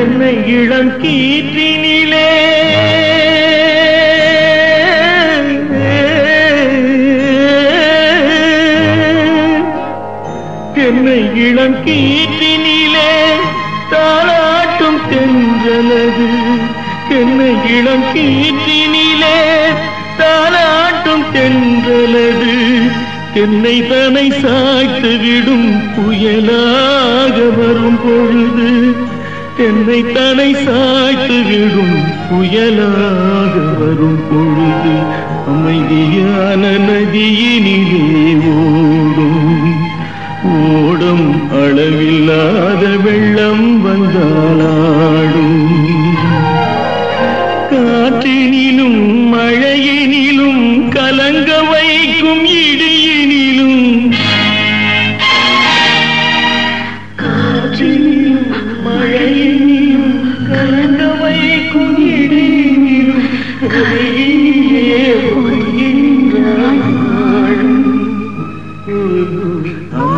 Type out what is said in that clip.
தென்னை இளம் கீற்றினிலே தென்னை இளம் கீற்றினிலே தாளாட்டும் தென்றலது தென்னை இளம் கீற்றினிலே தாளாட்டும் தென்றலது தென்னை தனை சாய்த்து விடும் புயலாக வரும் பொழுது தென்னை தனை சாய்த்து விடும் புயலாக வரும் பொழுது அமைதியான நதியினிலே ஓடும் ஓடும் அளவில்லாத வெள்ளம் வந்தாலாடும் காற்றினிலும் மழையினிலும் கலங்க வைக்கும் இடியினிலும் காற்றினிலும் மழையினிலும் கலங்க வைக்கும் இடியினிலும் கரையிலே ஒதுங்கின்றாள். ஒரு அமைதியான